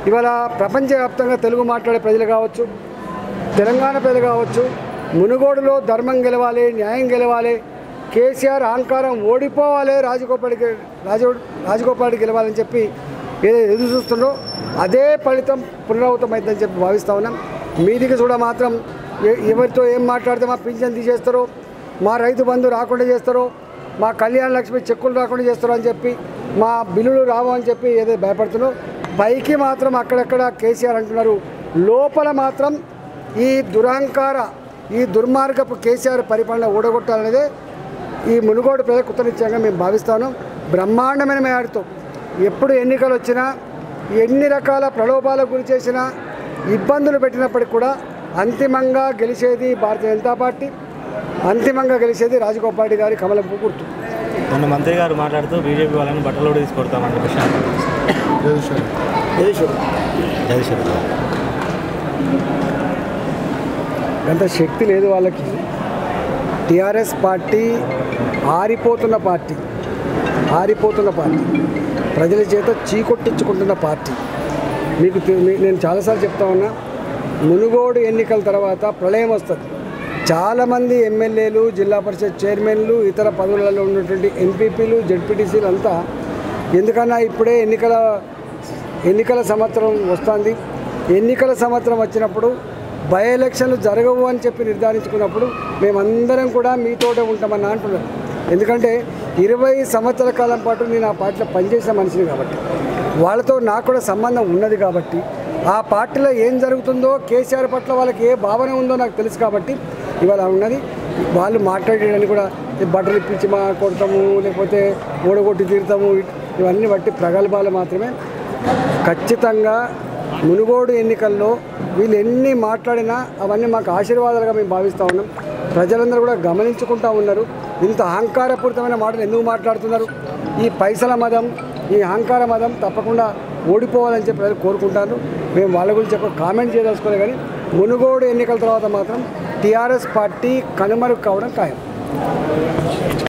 ఇవాళ ప్రపంచవ్యాప్తంగా తెలుగు మాట్లాడే ప్రజలు కావచ్చు తెలంగాణ ప్రజలు కావచ్చు మునుగోడులో ధర్మం గెలవాలి న్యాయం గెలవాలి కేసీఆర్ అహంకారం ఓడిపోవాలి రాజగోపాల్కి రాజ రాజగోపాల్ గెలవాలని చెప్పి ఏదైతే ఎదురు చూస్తుండో అదే ఫలితం పునరావృతమైందని చెప్పి భావిస్తా ఉన్నాం మీదికి చూడ మాత్రం ఎ- ఎవరితో ఏం మాట్లాడితే మా పింఛన్ తీసేస్తారో మా రైతు బంధు రాకుండా చేస్తారో మా కళ్యాణ లక్ష్మి చెక్కులు రాకుండా చేస్తారో అని చెప్పి మా బిల్లులు రావు అని చెప్పి ఏదో భయపడుతున్నో పైకి మాత్రం అక్కడక్కడ కేసీఆర్ అంటున్నారు లోపల మాత్రం ఈ దురహంకార ఈ దుర్మార్గపు కేసీఆర్ పరిపాలన ఓడగొట్టాలనేదే ఈ మునుగోడు ప్రజలకు కృతనిశ్చయంగా మేము భావిస్తాను బ్రహ్మాండమైన మేడతో ఎప్పుడు ఎన్నికలు వచ్చినా ఎన్ని రకాల ప్రలోభాలకు గురి చేసినా ఇబ్బందులు పెట్టినప్పటికీ కూడా అంతిమంగా గెలిచేది భారతీయ జనతా పార్టీ అంతిమంగా గెలిచేది రాజగోపాల్ రెడ్డి గారి కమలం గుర్తు మొన్న మంత్రి గారు మాట్లాడుతూ బీజేపీ వాళ్ళని బట్టలు కూడా తీసుకొడతామని విషయం జగదీశ్వర్ గారు. అంత శక్తి లేదు వాళ్ళకి టిఆర్ఎస్ పార్టీ ఆరిపోతున్న పార్టీ ఆరిపోతున్న పార్టీ ప్రజల చేత చీకొట్టించుకుంటున్న పార్టీ మీకు తె- మీ- నేను చాలాసార్లు చెప్తా ఉన్నా మునుగోడు ఎన్నికల తర్వాత ప్రళయం వస్తుంది చాలామంది ఎమ్మెల్యేలు జిల్లా పరిషత్ చైర్మన్లు ఇతర పదవులలో ఉన్నటువంటి ఎంపీపీలు జడ్పీటీసీలు అంతా ఎందుకన్నా ఇప్పుడే ఎన్నికల ఎన్నికల సంవత్సరం వస్తుంది ఎన్నికల సంవత్సరం వచ్చినప్పుడు బై ఎలక్షన్లు జరగవు అని చెప్పి నిర్ధారించుకున్నప్పుడు మేమందరం కూడా మీతోటే ఉంటామని అంటున్నాను ఎందుకంటే ఇరవై సంవత్సరాల కాలం పాటు నేను ఆ పార్టీలో పనిచేసిన మనిషిని కాబట్టి వాళ్ళతో నాకు కూడా సంబంధం ఉన్నది కాబట్టి ఆ పార్టీలో ఏం జరుగుతుందో కేసీఆర్ పట్ల వాళ్ళకి ఏ భావన ఉందో నాకు తెలుసు కాబట్టి ఇవాళ ఉన్నది వాళ్ళు మాట్లాడేయడానికి కూడా ఈ బట్టలు ఇప్పించి మా కొడతాము లేకపోతే ఓడగొట్టి తీరుతాము ఇవన్నీ బట్టి ప్రగల్భాలు మాత్రమే ఖచ్చితంగా మునుగోడు ఎన్నికల్లో వీళ్ళు ఎన్ని మాట్లాడినా అవన్నీ మాకు ఆశీర్వాదాలుగా మేము భావిస్తూ ఉన్నాం ప్రజలందరూ కూడా గమనించుకుంటూ ఉన్నారు ఇంత అహంకారపూరితమైన మాటలు ఎందుకు మాట్లాడుతున్నారు ఈ పైసల మదం ఈ అహంకార మదం తప్పకుండా ఓడిపోవాలని చెప్పి ప్రజలు కోరుకుంటారు మేము వాళ్ళ గురించి ఎక్కువ కామెంట్ చేయదలుచుకోలేదు కానీ మునుగోడు ఎన్నికల తర్వాత మాత్రం టీఆర్ఎస్ పార్టీ కనుమరుగు కావడం ఖాయం